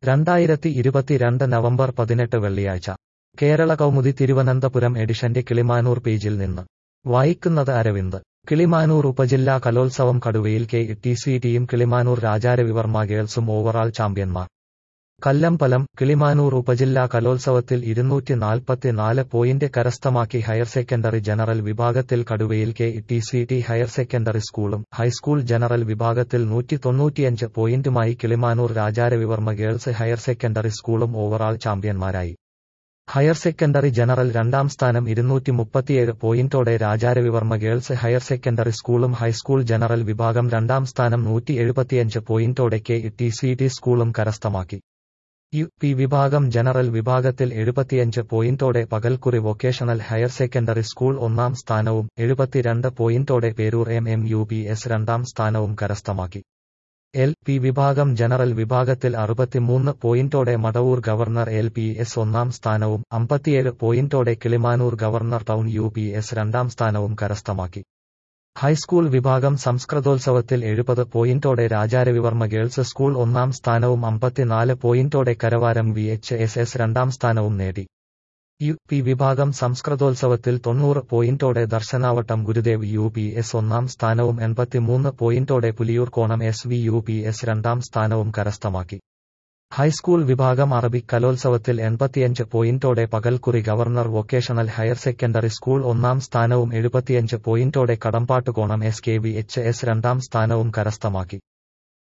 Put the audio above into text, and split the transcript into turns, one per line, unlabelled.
രണ്ടായിരത്തി ഇരുപത്തിരണ്ട് നവംബർ പതിനെട്ട് വെള്ളിയാഴ്ച കേരള കൗമുദി തിരുവനന്തപുരം എഡിഷന്റെ കിളിമാനൂർ പേജിൽ നിന്ന് വായിക്കുന്നത് അരവിന്ദ് കിളിമാനൂർ ഉപജില്ലാ കലോത്സവം കടുവയിൽ K T C team Kilimanoor Rajaravivarma ഗേൾസും ഓവറാൾ ചാമ്പ്യന്മാർ കല്ലമ്പലം കിളിമാനൂർ ഉപജില്ലാ കലോത്സവത്തിൽ ഇരുന്നൂറ്റി നാൽപ്പത്തിനാല് പോയിന്റ് കരസ്ഥമാക്കി ഹയർ സെക്കൻഡറി ജനറൽ വിഭാഗത്തിൽ കടുവയിൽ K T C T higher secondary സ്കൂളും ഹൈസ്കൂൾ ജനറൽ വിഭാഗത്തിൽ നൂറ്റി തൊണ്ണൂറ്റിയഞ്ച് പോയിന്റുമായി Kilimanoor Rajaravivarma girls higher secondary സ്കൂളും ഓവറാൾ ചാമ്പ്യന്മാരായി ഹയർ സെക്കൻഡറി ജനറൽ രണ്ടാം സ്ഥാനം ഇരുന്നൂറ്റി മുപ്പത്തിയേഴ് പോയിന്റോടെ രാജാരവിവർമ്മ ഗേൾസ് ഹയർ സെക്കൻഡറി സ്കൂളും ഹൈസ്കൂൾ ജനറൽ വിഭാഗം രണ്ടാം സ്ഥാനം നൂറ്റി എഴുപത്തിയഞ്ച് പോയിന്റോടെ കെ ടി സി ടി സ്കൂളും കരസ്ഥമാക്കി യു പി വിഭാഗം ജനറൽ വിഭാഗത്തിൽ എഴുപത്തിയഞ്ച് പോയിന്റോടെ Pakalkuri vocational higher secondary school ഒന്നാം സ്ഥാനവും എഴുപത്തിരണ്ട് പോയിന്റോടെ Peroor M M U P S രണ്ടാം സ്ഥാനവും കരസ്ഥമാക്കി എൽ പി വിഭാഗം ജനറൽ വിഭാഗത്തിൽ അറുപത്തിമൂന്ന് പോയിന്റോടെ Madavoor governor L P S ഒന്നാം സ്ഥാനവും അമ്പത്തിയേഴ് പോയിന്റോടെ Kilimanoor governor town U P S രണ്ടാം സ്ഥാനവും കരസ്ഥമാക്കി ഹൈസ്കൂൾ വിഭാഗം സംസ്കൃതോത്സവത്തിൽ എഴുപത് പോയിന്റോടെ രാജാരവിവർമ്മ ഗേൾസ് സ്കൂൾ ഒന്നാം സ്ഥാനവും അമ്പത്തിനാല് പോയിന്റോടെ Karavaram V H S S രണ്ടാം സ്ഥാനവും നേടി യു പി വിഭാഗം സംസ്കൃതോത്സവത്തിൽ തൊണ്ണൂറ് പോയിന്റോടെ Darsanavattam Gurudev U P S ഒന്നാം സ്ഥാനവും എൺപത്തിമൂന്ന് പോയിന്റോടെ Puliyoor Konam S V U P S രണ്ടാം സ്ഥാനവും കരസ്ഥമാക്കി ഹൈസ്കൂൾ വിഭാഗം അറബിക് കലോത്സവത്തിൽ എൺപത്തിയഞ്ച് പോയിന്റോടെ Pakalkuri governor vocational higher secondary school ഒന്നാം സ്ഥാനവും എഴുപത്തിയഞ്ച് പോയിന്റോടെ Kadambattukonam S K V H S രണ്ടാം സ്ഥാനവും കരസ്ഥമാക്കി